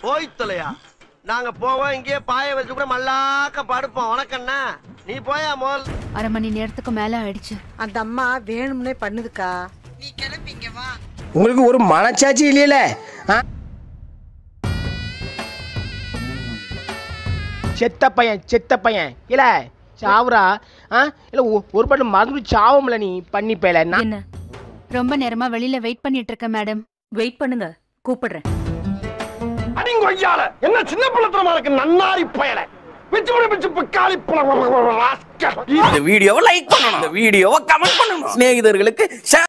போய் தொலையா நாங்க போவோம் இங்கேயே பாய வச்சு கூட மல்லாக்க படுப்போம் வணக்கண்ணா நீ போயா மோல் அரை மணி நேரத்துக்கு மேல ஆயிடுச்சு அந்த அம்மா வேணும்னே பண்ணுதுக்கா நீ கிளம்பிங்க வா உங்களுக்கு ஒரு மனச்சாட்சி இல்லையில ஆ? செத்த பையன் செத்த பையன் இல்ல சாவுரா ஆ இல்ல ஒ- ஒரு பாட்டு மறந்து சாவம்ல நீ பண்ணி பேல நான் என்ன ரொம்ப நேரமா வெளியில வெயிட் பண்ணிட்டு இருக்கேன் மேடம் வெயிட் பண்ணுங்க கூப்பிடுறேன் அடிங்கொய்யால என்ன சின்ன பிள்ளைத்தனமா இருக்கு நன்னாரி பயல பிச்சு பிடி பிச்சு பிக்காளி இந்த வீடியோவை லைக் பண்ணணும் இந்த வீடியோவை கமெண்ட் பண்ணணும் சிநேகிதர்களுக்கு share